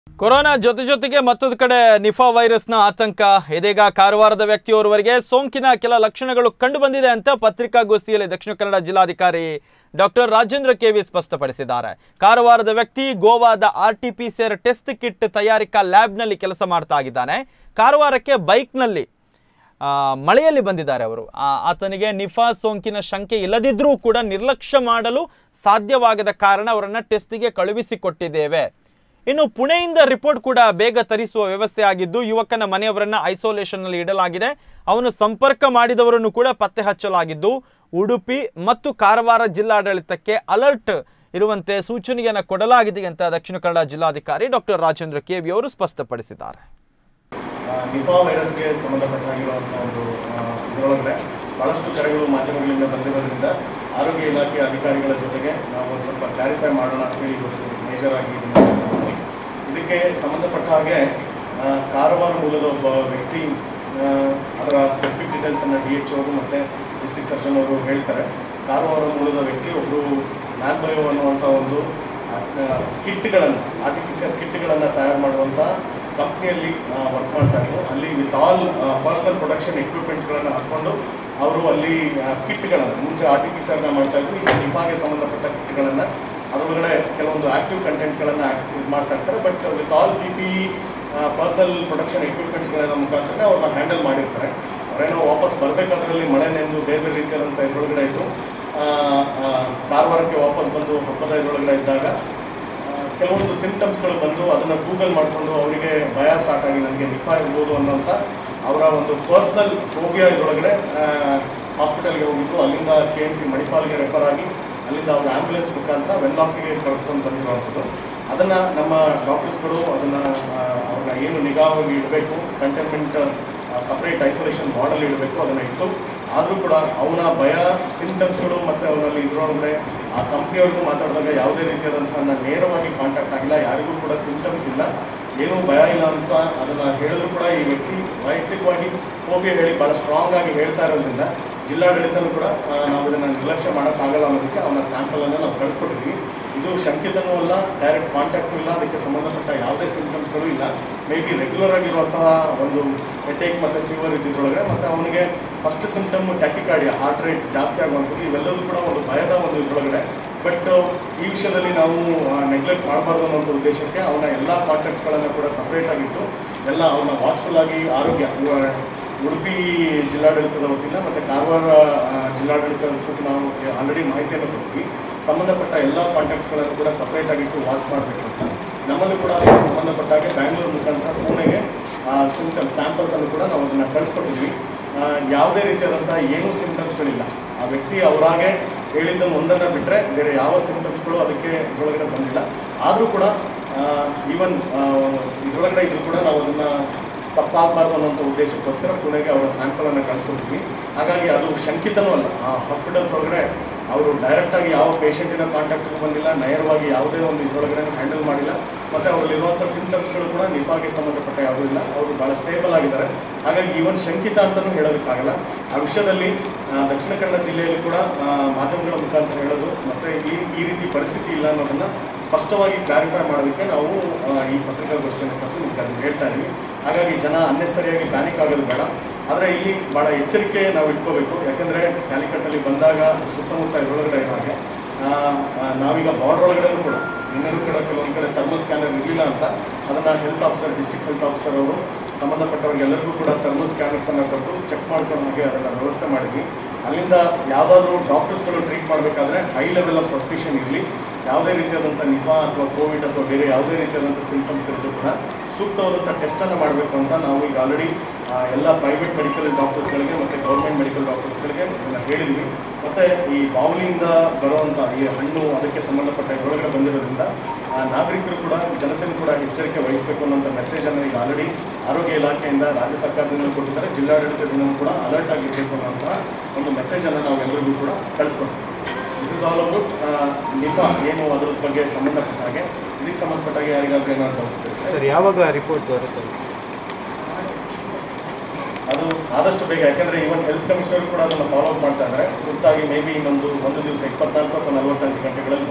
Corona ಜೊತೆ ಜೊತೆಗೆ ಮತ್ತೊಂದು ಕಡೆ ನಿಫಾ ವೈರಸ್ನ ಆತಂಕ ಇದೀಗ ಕಾರವಾರದ ವ್ಯಕ್ತಿಯೋರ್ವರಿಗೆ ಸೋಂಕಿನ ಕೆಲ ಲಕ್ಷಣಗಳು ಕಂಡು ಬಂದಿದೆ ಅಂತ ಪತ್ರಿಕಾಗೋಷ್ಠಿಯಲ್ಲಿ ದಕ್ಷಿಣ ಕನ್ನಡ ಜಿಲ್ಲಾಧಿಕಾರಿ ಡಾಕ್ಟರ್ ರಾಜೇಂದ್ರ ಕೆವಿ ಸ್ಪಷ್ಟಪಡಿಸಿದ್ದಾರೆ ಕಾರವಾರದ ವ್ಯಕ್ತಿ ಗೋವಾದ R T P C test kit ತಯಾರಿಕಾ ಲ್ಯಾಬ್ನಲ್ಲಿ ಕೆಲಸ ಮಾಡ್ತಾ ಇದ್ದಾನೆ ಕಾರವಾರಕ್ಕೆ ಬೈಕ್ನಲ್ಲಿ ಆ, ಮಳೆಯಲ್ಲಿ ಬಂದಿದ್ದಾರೆ ಅವರು ಆ, ಆತನಿಗೆ ನಿಫಾ ಸೋಂಕಿನ ಶಂಕೆ ಇಲ್ಲದಿದ್ದರೂ ಕೂಡ ನಿರ್ಲಕ್ಷ್ಯ ಮಾಡಲು ಸಾಧ್ಯವಾಗದ ಕಾರಣ ಅವರನ್ನು ಟೆಸ್ಟಿಗೆ ಕಳುಹಿಸಿಕೊಟ್ಟಿದ್ದೇವೆ ಇನ್ನು ಪುಣೆಯಿಂದ ರಿಪೋರ್ಟ್ ಕೂಡ ಬೇಗ ತರಿಸುವ ವ್ಯವಸ್ಥೆ ಆಗಿದ್ದು ಯುವಕನ ಮನೆಯವರನ್ನ ಐಸೋಲೇಷನ್ನಲ್ಲಿ ಇಡಲಾಗಿದೆ ಅವನು ಸಂಪರ್ಕ ಮಾಡಿದವರನ್ನು ಕೂಡ ಪತ್ತೆ ಹಚ್ಚಲಾಗಿದ್ದು ಉಡುಪಿ ಮತ್ತು ಕಾರವಾರ ಜಿಲ್ಲಾಡಳಿತಕ್ಕೆ ಅಲರ್ಟ್ ಇರುವಂತೆ ಸೂಚನೆಯನ್ನು ಕೊಡಲಾಗಿದೆ ಅಂತ ದಕ್ಷಿಣ ಕನ್ನಡ ಜಿಲ್ಲಾಧಿಕಾರಿ ಡಾಕ್ಟರ್ ರಾಜೇಂದ್ರ ಕೆವಿ ಅವರು ಸ್ಪಷ್ಟಪಡಿಸಿದ್ದಾರೆ ಆ, ನಿಫಾ ವೈರಸ್ಗೆ ಸಂಬಂಧಪಟ್ಟಾಗಿರುವಂಥ ಒಂದು ಆ, ಇದರೊಳಗಡೆ ಭಾಳಷ್ಟು ಕರೆಗಳು ಮಾಧ್ಯಮಗಳಿಂದ ಬಂದಿರೋದ್ರಿಂದ ಆರೋಗ್ಯ ಇಲಾಖೆ ಅಧಿಕಾರಿಗಳ ಜೊತೆಗೆ ನಾವು ಒಂದು ಸ್ವಲ್ಪ ಕ್ಲಾರಿಫೈ ಮಾಡೋಣ ಅಂತ ಹೇಳಿ ಇವತ್ತು ಮೇಜರ್ ಆಗಿ ಇದನ್ನ ಮಾಡ್ತಿದ್ದೀವಿ. ಇದಕ್ಕೆ ಸಂಬಂಧಪಟ್ಟ ಹಾಗೆ ಆ, ಕಾರವಾರ ಮೂಲದ ಒಬ್ಬ ವ್ಯಕ್ತಿ ಆ, ಅದರ ಸ್ಪೆಸಿಫಿಕ್ ಡೀಟೇಲ್ಸನ್ನು ಡಿ ಎಚ್ ಅವರು ಮತ್ತು ಡಿಸ್ಟ್ರಿಕ್ಟ್ ಸರ್ಜನ್ ಅವರು ಹೇಳ್ತಾರೆ ಕಾರವಾರ ಮೂಲದ ವ್ಯಕ್ತಿ ಒಬ್ಬರು ಮ್ಯಾಗ್ಬಯೋ ಅನ್ನುವಂಥ ಒಂದು ಕಿಟ್ಗಳನ್ನು ಆರ್ಟಿಫಿಷಿಯಲ್ ಕಿಟ್ಗಳನ್ನು ತಯಾರು ಮಾಡುವಂಥ ಕಂಪ್ನಿಯಲ್ಲಿ ವರ್ಕ್ ಮಾಡ್ತಾ ಇದ್ರು ಅಲ್ಲಿ ವಿತ್ ಆಲ್ ಪರ್ಸನಲ್ ಪ್ರೊಡಕ್ಷನ್ ಎಕ್ವಿಪ್ಮೆಂಟ್ಸ್ಗಳನ್ನು ಹಾಕ್ಕೊಂಡು ಅವರು ಅಲ್ಲಿ ಕಿಟ್ಗಳನ್ನು ಮುಂಚೆ ಆರ್ಟಿಫಿಷಿಯಲ್ನ ಮಾಡ್ತಾ ಇದ್ರು ಈಗ ನಿಫಾಗೆ ಸಂಬಂಧಪಟ್ಟ ಕಿಟ್ಗಳನ್ನು ಅದರೊಳಗಡೆ ಕೆಲವೊಂದು ಆಕ್ಟಿವ್ ಕಂಟೆಂಟ್ಗಳನ್ನು ಇದು ಮಾಡ್ತಾ ಇರ್ತಾರೆ but with all P P personal protection ಎಕ್ವಿಪ್ಮೆಂಟ್ಸ್ಗಳ ಮುಖಾಂತರ ಅವ್ರನ್ನ ಹ್ಯಾಂಡಲ್ ಮಾಡಿರ್ತಾರೆ ಅವರೇನೋ ವಾಪಸ್ ಬರಬೇಕಾದ್ರಲ್ಲಿ ಮಳೆ ನೆಂದು ಬೇರೆ ಬೇರೆ ರೀತಿಯಾದಂಥ ಇದರೊಳಗಡೆ ಇದ್ದು ಆ, ಆ, ಕಾರವಾರಕ್ಕೆ ವಾಪಸ್ ಬಂದು ಹಬ್ಬದ ಇದರೊಳಗಡೆ ಇದ್ದಾಗ ಆ, ಕೆಲವೊಂದು ಸಿಂಪ್ಟಮ್ಸ್ಗಳು ಬಂದು ಅದನ್ನು ಗೂಗಲ್ ಮಾಡಿಕೊಂಡು ಅವರಿಗೆ ಭಯ ಸ್ಟಾರ್ಟ್ ಆಗಿ ನನಗೆ ನಿಫಾ ಇರ್ಬೋದು ಅನ್ನೋಂಥ ಅವರ ಒಂದು ಪರ್ಸ್ನಲ್ ಫೋಬಿಯಾ ಇದರೊಳಗಡೆ ಹಾಸ್ಪಿಟಲ್ಗೆ ಹೋಗಿದ್ದು ಅಲ್ಲಿಂದ ಕೆ ಎಮ್ ಸಿ ಮಣಿಪಾಲ್ಗೆ ರೆಫರ್ ಆಗಿ ಅಲ್ಲಿಂದ ಅವ್ರ ಆ್ಯಂಬುಲೆನ್ಸ್ ಮುಖಾಂತರ ವೆನ್ಲಾಕ್ಗೆ ಕರ್ಕೊಂಡು ಬಂದಿರುವಂಥದ್ದು ಅದನ್ನು ನಮ್ಮ ಡಾಕ್ಟರ್ಸ್ಗಳು ಅದನ್ನು ಅವ್ರನ್ನ ಏನು ನಿಗಾವಾಗಿ ಇಡಬೇಕು ಕಂಟೈನ್ಮೆಂಟ್ ಸಪ್ರೇಟ್ ಐಸೋಲೇಷನ್ ಮಾಡಲ್ ಇಡಬೇಕು ಅದನ್ನು ಇಟ್ಟು ಆದರೂ ಕೂಡ ಅವನ ಭಯ ಸಿಂಟಮ್ಸ್ಗಳು ಮತ್ತು ಅವನಲ್ಲಿ ಇದರೊಳಗಡೆ ಆ ಕಂಪ್ನಿಯವ್ರಿಗೂ ಮಾತಾಡಿದಾಗ ಯಾವುದೇ ರೀತಿಯಾದಂತಹ ನೇರವಾಗಿ ಕಾಂಟ್ಯಾಕ್ಟ್ ಆಗಿಲ್ಲ ಯಾರಿಗೂ ಕೂಡ ಸಿಂಟಮ್ಸ್ ಇಲ್ಲ ಏನೂ ಭಯ ಇಲ್ಲ ಅಂತ ಅದನ್ನು ಹೇಳಿದ್ರು ಕೂಡ ಈ ವ್ಯಕ್ತಿ ವೈಯಕ್ತಿಕವಾಗಿ ಫೋಬಿಯಾ ಹೇಳಿ ಭಾಳ ಸ್ಟ್ರಾಂಗ್ ಆಗಿ ಹೇಳ್ತಾ ಇರೋದ್ರಿಂದ ಜಿಲ್ಲಾಡಳಿತನೂ ಕೂಡ ಆ, ನಾವು ಇದನ್ನು ನಿರ್ಲಕ್ಷ್ಯ ಮಾಡೋಕ್ಕಾಗಲ್ಲ ಅನ್ನೋದಕ್ಕೆ ಅವನ ಸ್ಯಾಂಪಲನ್ನು ನಾವು ಕಳಿಸ್ಕೊಟ್ಟಿದ್ವಿ ಇದು ಶಂಕಿತನೂ ಅಲ್ಲ ಡೈರೆಕ್ಟ್ ಕಾಂಟ್ಯಾಕ್ಟು ಇಲ್ಲ ಅದಕ್ಕೆ ಸಂಬಂಧಪಟ್ಟ ಯಾವುದೇ ಸಿಂಟಮ್ಸ್ಗಳು ಇಲ್ಲ ಮೇ ಬಿ ರೆಗ್ಯುಲರ್ ಆಗಿರುವಂತಹ ಒಂದು ಹೆಟೇಕ್ ಮತ್ತು ಫೀವರ್ ಇದ್ದಿದ್ರೊಳಗೆ ಮತ್ತು ಅವನಿಗೆ first symptom tachycardia heart rate ಜಾಸ್ತಿ ಆಗುವಂಥದ್ದು ಇವೆಲ್ಲವೂ ಕೂಡ ಒಂದು ಭಯದ ಒಂದು ಇದರೊಳಗಡೆ ಬಟ್ ಈ ವಿಷಯದಲ್ಲಿ ನಾವು ನೆಗ್ಲೆಕ್ಟ್ ಮಾಡಬಾರ್ದು ಅನ್ನೋ ಉದ್ದೇಶಕ್ಕೆ ಅವನ ಎಲ್ಲ ಕಾಂಟ್ಯಾಕ್ಟ್ಸ್ಗಳನ್ನು ಕೂಡ ಸಪ್ರೇಟ್ ಆಗಿತ್ತು ಎಲ್ಲ ಅವನ ವಾಚ್ಫುಲ್ ಆಗಿ ಆರೋಗ್ಯ ಇವ- ಉಡುಪಿ ಜಿಲ್ಲಾಡಳಿತದ ವತಿಯಿಂದ ಮತ್ತು ಕಾರವಾರ ಆ, ಜಿಲ್ಲಾಡಳಿತಕ್ಕೂ ನಾವು ಆಲ್ರೆಡಿ ಮಾಹಿತಿಯನ್ನು ಕೊಟ್ವಿ ಸಂಬಂಧಪಟ್ಟ ಎಲ್ಲ ಕಾಂಟ್ಯಾಕ್ಟ್ಸ್ಗಳನ್ನು ಕೂಡ ಸಪ್ರೇಟ್ ಆಗಿಟ್ಟು ವಾಚ್ ಮಾಡಬೇಕು ಅಂತ ನಮ್ಮಲ್ಲೂ ಕೂಡ ಅದಕ್ಕೆ ಸಂಬಂಧಪಟ್ಟ ಹಾಗೆ ಬ್ಯಾಂಗ್ಳೂರು ಮುಖಾಂತರ ಪುಣೆಗೆ ಸಿಂಟಮ್ ಸ್ಯಾಂಪಲ್ಸನ್ನು ಕೂಡ ನಾವು ಅದನ್ನು ಕಳಿಸ್ಕೊಟ್ಟಿದ್ವಿ ಆ, ಯಾವುದೇ ರೀತಿಯಾದಂತಹ ಏನೂ ಸಿಂಟಮ್ಸ್ಗಳಿಲ್ಲ ಆ ವ್ಯಕ್ತಿ ಅವರಾಗೆ ಹೇಳಿದ್ದನ್ನು ಒಂದನ್ನು ಬಿಟ್ಟರೆ ಬೇರೆ ಯಾವ ಸಿಂಟಮ್ಸ್ಗಳು ಅದಕ್ಕೆ ಇದರೊಳಗಡೆ ಬಂದಿಲ್ಲ ಆದರೂ ಕೂಡ ಈವನ್ ಇದರೊಳಗಡೆ ಇದ್ರೂ ಕೂಡ ನಾವು ಅದನ್ನು ತಪ್ಪಾಗಬಾರ್ದು ಅನ್ನೋಂಥ ಉದ್ದೇಶಕ್ಕೋಸ್ಕರ ಪುಣೆಗೆ ಅವರ ಸ್ಯಾಂಪಲನ್ನು ಕಳಿಸ್ಕೊಟ್ಟಿದ್ವಿ ಹಾಗಾಗಿ ಅದು ಶಂಕಿತನೂ ಅಲ್ಲ ಆ ಹಾಸ್ಪಿಟಲ್ಸ್ ಒಳಗಡೆ ಅವರು ಡೈರೆಕ್ಟಾಗಿ ಯಾವ ಪೇಷಂಟಿನ ಕಾಂಟ್ಯಾಕ್ಟ್ಗೂ ಬಂದಿಲ್ಲ ನೇರವಾಗಿ ಯಾವುದೇ ಒಂದು ಇದರೊಳಗಡೆ ಹ್ಯಾಂಡಲ್ ಮಾಡಿಲ್ಲ ಮತ್ತು ಅವರಲ್ಲಿರುವಂಥ ಸಿಂಟಮ್ಸ್ಗಳು ಕೂಡ ನಿಫಾಗೆ ಸಂಬಂಧಪಟ್ಟ ಯಾವುದೂ ಇಲ್ಲ ಅವರು ಭಾಳ ಸ್ಟೇಬಲ್ ಆಗಿದ್ದಾರೆ ಹಾಗಾಗಿ ಈವನ್ ಶಂಕಿತ ಅಂತಲೂ ಹೇಳೋದಕ್ಕಾಗಲ್ಲ ಆ ವಿಷಯದಲ್ಲಿ ಆ, ದಕ್ಷಿಣ ಕನ್ನಡ ಜಿಲ್ಲೆಯಲ್ಲಿ ಕೂಡ ಆ, ಮಾಧ್ಯಮಗಳ ಮುಖಾಂತರ ಹೇಳೋದು ಮತ್ತು ಈ ಈ ರೀತಿ ಪರಿಸ್ಥಿತಿ ಇಲ್ಲ ಅನ್ನೋದನ್ನು ಸ್ಪಷ್ಟವಾಗಿ ಕ್ಲಾರಿಫೈ ಮಾಡೋದಕ್ಕೆ ನಾವು ಆ, ಈ ಪತ್ರಿಕಾಗೋಷ್ಠಿಯನ್ನು ಕರೆದು ನಿಮ್ಗೆ ಅದನ್ನ ಹೇಳ್ತಾ ಇದ್ದೀವಿ ಹಾಗಾಗಿ ಜನ ಅನ್ನೆಸರಿಯಾಗಿ ಪ್ಯಾನಿಕ್ ಆಗೋದು ಬೇಡ ಆದರೆ ಇಲ್ಲಿ ಭಾಳ ಎಚ್ಚರಿಕೆ ನಾವು ಇಟ್ಕೋಬೇಕು ಯಾಕೆಂದರೆ ಕ್ಯಾಲಿಕಟ್ಟಲ್ಲಿ ಬಂದಾಗ ಸುತ್ತಮುತ್ತ ಇದರೊಳಗಡೆ ಇರೋ ಹಾಗೆ ಆ, ಆ, ನಾವೀಗ ಬಾರ್ಡರ್ ಒಳಗಡೆ ಕೂಡ ಇನ್ನೂ ಕೂಡ ಕೆಲವೊಂದು ಕಡೆ ಥರ್ಮಲ್ ಸ್ಕ್ಯಾನರ್ ಇರಲಿಲ್ಲ ಅಂತ ಅದನ್ನು health officer district health officer ಅವರು ಸಂಬಂಧಪಟ್ಟವ್ರಿಗೆಲ್ಲರಿಗೂ ಕೂಡ ಥರ್ಮಲ್ ಸ್ಕ್ಯಾನರ್ಸನ್ನು ಕೊಟ್ಟು ಚೆಕ್ ಮಾಡ್ಕೊಂಡು ಹಾಗೆ ಅದನ್ನು ವ್ಯವಸ್ಥೆ ಮಾಡಿದ್ವಿ ಅಲ್ಲಿಂದ ಯಾವುದಾದ್ರೂ ಡಾಕ್ಟರ್ಸ್ಗಳು ಟ್ರೀಟ್ ಮಾಡಬೇಕಾದ್ರೆ ಹೈ ಲೆವೆಲ್ ಆಫ್ ಸಸ್ಪಿಷನ್ ಇರಲಿ ಯಾವುದೇ ರೀತಿಯಾದಂಥ ನಿಫಾ ಅಥವಾ ಕೋವಿಡ್ ಅಥವಾ ಬೇರೆ ಯಾವುದೇ ರೀತಿಯಾದಂಥ ಸಿಂಟಮ್ಸ್ ಇರೋದು ಕೂಡ ಸೂಕ್ತವಾದಂಥ ಟೆಸ್ಟನ್ನು ಮಾಡಬೇಕು ಅಂತ ನಾವು ಈಗ ಆಲ್ರೆಡಿ ಎಲ್ಲ ಪ್ರೈವೇಟ್ ಮೆಡಿಕಲ್ ಡಾಕ್ಟರ್ಸ್ಗಳಿಗೆ ಮತ್ತು ಗೌರ್ಮೆಂಟ್ ಮೆಡಿಕಲ್ ಡಾಕ್ಟರ್ಸ್ಗಳಿಗೆ ಇದನ್ನು ಹೇಳಿದ್ವಿ ಮತ್ತು ಈ ಬಾವಲಿಯಿಂದ ಬರುವಂಥ ಈ ಹಣ್ಣು ಅದಕ್ಕೆ ಸಂಬಂಧಪಟ್ಟ ಇದರೊಳಗಡೆ ಬಂದಿರೋದ್ರಿಂದ ಆ, ನಾಗರಿಕರು ಕೂಡ ಜನತೆಯೂ ಕೂಡ ಎಚ್ಚರಿಕೆ ವಹಿಸಬೇಕು ಅನ್ನೋಂಥ ಮೆಸೇಜನ್ನು ಈಗ ಆಲ್ರೆಡಿ ಆರೋಗ್ಯ ಇಲಾಖೆಯಿಂದ ರಾಜ್ಯ ಸರ್ಕಾರದಿಂದ ಕೊಟ್ಟಿದ್ದಾರೆ ಜಿಲ್ಲಾಡಳಿತದಿಂದ ಕೂಡ ಅಲರ್ಟ್ ಆಗಿರಬೇಕು ಅನ್ನೋಂಥ ಒಂದು ಮೆಸೇಜನ್ನು ನಾವು ಎಲ್ಲರಿಗೂ ಕೂಡ ಕಳಿಸ್ಕೊಡ್ತೀವಿ this is all about Nipah ಏನು ಅದ್ರ ಬಗ್ಗೆ ಸಂಬಂಧಪಟ್ಟ ಹಾಗೆ ಇದಕ್ಕೆ ಸಂಬಂಧಪಟ್ಟ ಹಾಗೆ ಯಾರಿಗಾದ್ರೂ ಏನಾದ್ರು ಡೌಟ್ಸ್ ಬೇಕು ಸರ್ ಯಾವಾಗ ರಿಪೋರ್ಟ್ ಬರುತ್ತೆ ಅದು ಆದಷ್ಟು ಬೇಗ ಯಾಕಂದ್ರೆ ಈವನ್ ಹೆಲ್ತ್ ಕಮಿಷನರ್ ಕೂಡ ಅದನ್ನು ಫಾಲೋ ಅಪ್ ಮಾಡ್ತಾ ಇದ್ದಾರೆ ತುರ್ತಾಗಿ ಮೇ ಬಿ ಇನ್ನೊಂದು ಒಂದು ದಿವಸ ಇಪ್ಪತ್ನಾಲ್ಕು ಅಥವಾ ನಲವತ್ತೆಂಟು ಗಂಟೆಗಳಲ್ಲಿ